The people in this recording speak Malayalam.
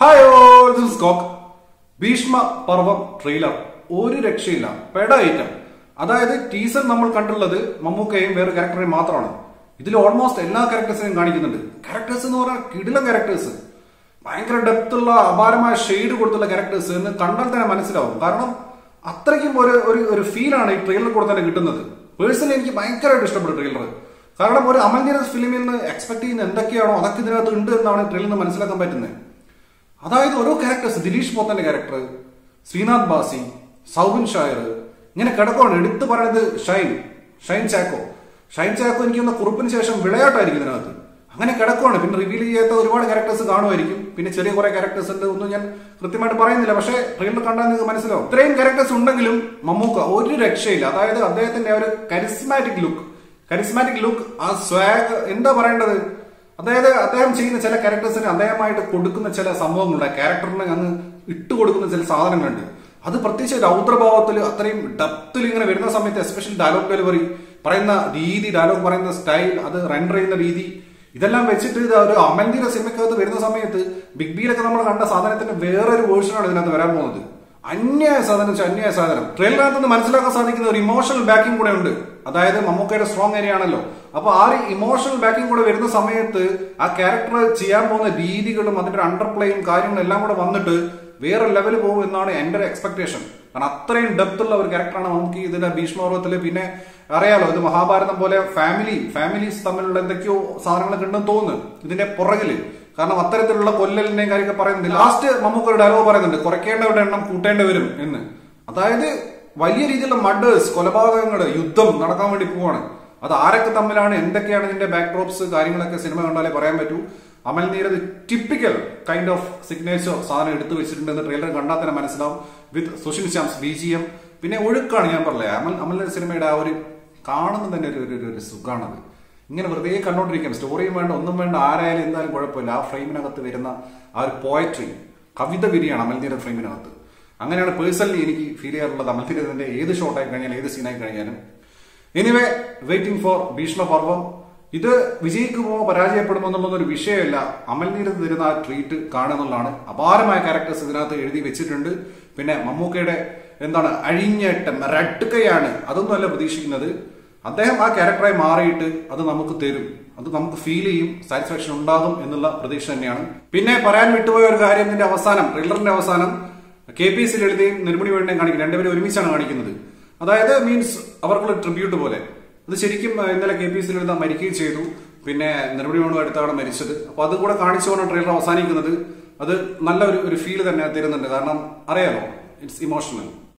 ഹായ് ഓൾ ദിസ് സ്കോക്ക് ഭീഷ്മ പർവം ട്രെയിലർ ഒരു രക്ഷയില്ല പെട ഐറ്റം അതായത് ടീസർ നമ്മൾ കണ്ടുള്ളത് മമ്മൂക്കയും വേറെ ക്യാരക്ടറേയും മാത്രമാണ് ഇതിൽ ഓൾമോസ്റ്റ് എല്ലാ ക്യാരക്ടേഴ്സിനെയും കാണിക്കുന്നുണ്ട് ക്യാരക്ടേഴ്സ് എന്ന് പറഞ്ഞാൽ കിടിലം ക്യാരക്ടേഴ്സ് ഭയങ്കര ഡെപ്ത് ഉള്ള അപാരമായ ഷെയ്ഡ് കൊടുത്തുള്ള ക്യാരക്ടേഴ്സ് എന്ന് കണ്ടാൽ തന്നെ മനസ്സിലാവും കാരണം അത്രയ്ക്കും ഒരു ഒരു ഒരു ഫീലാണ് ഈ ട്രെയിലർ കൂടെ തന്നെ കിട്ടുന്നത് പേഴ്സണലി എനിക്ക് ഭയങ്കരമായിട്ട് ഇഷ്ടപ്പെട്ടു ട്രെയിലർ കാരണം ഒരു അമൽ നീരജ് ഫിലിമിൽ നിന്ന് എക്സ്പെക്ട് ചെയ്യുന്ന എന്തൊക്കെയാണോ അതൊക്കെ ഇതിനകത്ത് ഉണ്ട് എന്നാണ് ട്രെയിലറിൽ നിന്ന് മനസ്സിലാക്കാൻ പറ്റുന്നത് അതായത് ഓരോ ക്യാരക്ടേഴ്സ് ദിലീഷ് പോത്തന്റെ ക്യാരക്ടർ ശ്രീനാഥ് ബാസി സൗബിൻ ഷായർ ഇങ്ങനെ കിടക്കുവാണ് എടുത്തു പറയുന്നത് ഷൈൻ ഷൈൻ ചാക്കോ ഷൈൻ ചാക്കോ എനിക്ക് തോന്നുന്ന കുറുപ്പിന് ശേഷം വിളയാട്ടായിരിക്കും ഇതിനകത്ത് അങ്ങനെ കിടക്കുവാണ് പിന്നെ റിവീൽ ചെയ്യാത്ത ഒരുപാട് ക്യാരക്ടേഴ്സ് കാണുമായിരിക്കും പിന്നെ ചെറിയ കുറെ ക്യാരക്ടേഴ്സ് ഉണ്ട് ഒന്നും ഞാൻ കൃത്യമായിട്ട് പറയുന്നില്ല പക്ഷേ ട്രെയിലർ കണ്ടാൽ നിങ്ങൾക്ക് മനസ്സിലാവും ഇത്രയും ക്യാരക്ടേഴ്സ് ഉണ്ടെങ്കിലും മമ്മൂക്ക ഒരു രക്ഷയില്ല അതായത് അദ്ദേഹത്തിന്റെ ആ ഒരു കരിസ്മാറ്റിക് ലുക്ക് കരിസ്മാറ്റിക് ലുക്ക് ആ സ്വാഗ് എന്താ പറയേണ്ടത് അതായത് അദ്ദേഹം ചെയ്യുന്ന ചില ക്യാരക്ടേഴ്സിന് അദ്ദേഹമായിട്ട് കൊടുക്കുന്ന ചില സംഭവങ്ങളുണ്ട് ക്യാരക്ടറിന് അങ്ങ് ഇട്ട് കൊടുക്കുന്ന ചില സാധനങ്ങളുണ്ട് അത് പ്രത്യേകിച്ച് രൗദ്രഭാവത്തിൽ അത്രയും ഡെപ്തിൽ ഇങ്ങനെ വരുന്ന സമയത്ത് എസ്പെഷ്യലി ഡയലോഗ് ഡെലിവറി പറയുന്ന രീതി ഡയലോഗ് പറയുന്ന സ്റ്റൈൽ അത് റെൻഡർ ചെയ്യുന്ന രീതി ഇതെല്ലാം വെച്ചിട്ട് ഇത് ഒരു അമൽദീര സിനിമക്കകത്ത് വരുന്ന സമയത്ത് ബിഗ് ബിയിലൊക്കെ നമ്മൾ കണ്ട സാധനത്തിന്റെ വേറൊരു വേർഷനാണ് ഇതിനകത്ത് വരാൻ പോകുന്നത് അന്യായ സാധനം വെച്ചാൽ അന്യായ സാധനം ട്രെയിലറിനകത്ത് നിന്ന് മനസ്സിലാക്കാൻ സാധിക്കുന്ന ഒരു ഇമോഷണൽ ബാക്കിംഗ് കൂടെ ഉണ്ട് അതായത് മമ്മൂക്കയുടെ സ്ട്രോങ് ഏരിയ ആണല്ലോ അപ്പൊ ആ ഒരു ഇമോഷണൽ ബാക്കിംഗ് കൂടെ വരുന്ന സമയത്ത് ആ ക്യാരക്ടർ ചെയ്യാൻ പോകുന്ന രീതികളും അതിന്റെ ഒരു അണ്ടർപ്ലേയും കാര്യങ്ങളും എല്ലാം കൂടെ വന്നിട്ട് വേറെ ലെവൽ പോകും എന്നാണ് എന്റെ ഒരു എക്സ്പെക്ടേഷൻ കാരണം അത്രയും ഡെപ്ത് ഉള്ള ഒരു ക്യാരക്ടറാണ് നമുക്ക് ഇതിന്റെ ഭീഷ്മപർവത്തില് പിന്നെ അറിയാലോ ഇത് മഹാഭാരതം പോലെ ഫാമിലി ഫാമിലീസ് തമ്മിലുള്ള എന്തൊക്കെയോ സാധനങ്ങളൊക്കെ ഉണ്ടെന്ന് തോന്നുന്നു ഇതിന്റെ പുറകില് കാരണം അത്തരത്തിലുള്ള കൊല്ലലിന്റെയും കാര്യമൊക്കെ പറയുന്നുണ്ട് ലാസ്റ്റ് നമുക്ക് ഒരു ഡയലോഗ് പറയുന്നുണ്ട് കുറയ്ക്കേണ്ടവരുടെ എണ്ണം കൂട്ടേണ്ടി വരും എന്ന് അതായത് വലിയ രീതിയിലുള്ള മർഡേഴ്സ് കൊലപാതകങ്ങൾ യുദ്ധം നടക്കാൻ വേണ്ടി പോവാണ് അത് ആരൊക്കെ തമ്മിലാണ് എന്തൊക്കെയാണ് ഇതിന്റെ ബാക്ക്ഡ്രോപ്സ് കാര്യങ്ങളൊക്കെ സിനിമ കണ്ടാലേ പറയാൻ പറ്റൂ Amal Neerad typical kind of signature സാധനം എടുത്തു വെച്ചിട്ടുണ്ടെന്ന് ട്രെയിലർ കണ്ടാൽ തന്നെ മനസ്സിലാവും with Sushin Shyam's B G M പിന്നെ ഒഴുക്കാണ് ഞാൻ പറഞ്ഞത് അമൽ അമൽ സിനിമയുടെ ആ ഒരു കാണുന്ന തന്നെ ഒരു ഒരു- ഒരു സുഖാണത് ഇങ്ങനെ വെറുതെ കണ്ടോണ്ടിരിക്കാം സ്റ്റോറിയും വേണ്ട ഒന്നും വേണ്ട ആരായാലും എന്തായാലും കുഴപ്പമില്ല ആ ഫ്രെയിമിനകത്ത് വരുന്ന ആ ഒരു പോയട്രി കവിത വിരിയാണ് അമൽനീര ഫ്രെയിമിനകത്ത് അങ്ങനെയാണ് പേഴ്സണലി എനിക്ക് ഫീൽ ചെയ്യാറുള്ളത് അമൽനീരത്തിന്റെ ഏത് ഷോട്ടായി കഴിഞ്ഞാലും ഏത് സീനായി കഴിഞ്ഞാലും എനിവേ വെയിറ്റിംഗ് ഫോർ ഭീഷ്മപർവം ഇത് വിജയിക്കുമോ പരാജയപ്പെടുമോ എന്നുള്ളത് ഒരു വിഷയമല്ല അമൽനീരത്ത് തരുന്ന ആ ട്രീറ്റ് കാണുന്നുള്ളതാണ് അപാരമായ ക്യാരക്ടേഴ്സ് ഇതിനകത്ത് എഴുതി വെച്ചിട്ടുണ്ട് പിന്നെ മമ്മൂക്കയുടെ എന്താണ് അഴിഞ്ഞേട്ടം റട്ടുകയാണ് അതൊന്നുമല്ല പ്രതീക്ഷിക്കുന്നത് അദ്ദേഹം ആ ക്യാരക്ടറായി മാറിയിട്ട് അത് നമുക്ക് തരും അത് നമുക്ക് ഫീൽ ചെയ്യും സാറ്റിസ്ഫാക്ഷൻ ഉണ്ടാകും എന്നുള്ള പ്രതീക്ഷ തന്നെയാണ് പിന്നെ പറയാൻ വിട്ടുപോയ ഒരു കാര്യം ഇതിന്റെ അവസാനം ട്രെയിലറിന്റെ അവസാനം കെ പി എസ് എഴുതിയും നിർമ്മിണി വേണ്ടയും കാണിക്കുന്നത് രണ്ടുപേരും ഒരുമിച്ചാണ് കാണിക്കുന്നത് അതായത് മീൻസ് അവർക്കുള്ള ട്രിബ്യൂട്ട് പോലെ അത് ശരിക്കും ആ, ഇന്നലെ കെ പി എസ് എഴുതാൻ മരിക്കുകയും ചെയ്തു പിന്നെ നിർമ്മിണി വേണു അടുത്താണ് മരിച്ചത് അപ്പൊ അത് കൂടെ കാണിച്ചുകൊണ്ട് ട്രെയിലർ അവസാനിക്കുന്നത് അത് നല്ല ഒരു ഒരു ഫീൽ തന്നെ തരുന്നുണ്ട് കാരണം അറിയാലോ ഇറ്റ്സ് ഇമോഷണൽ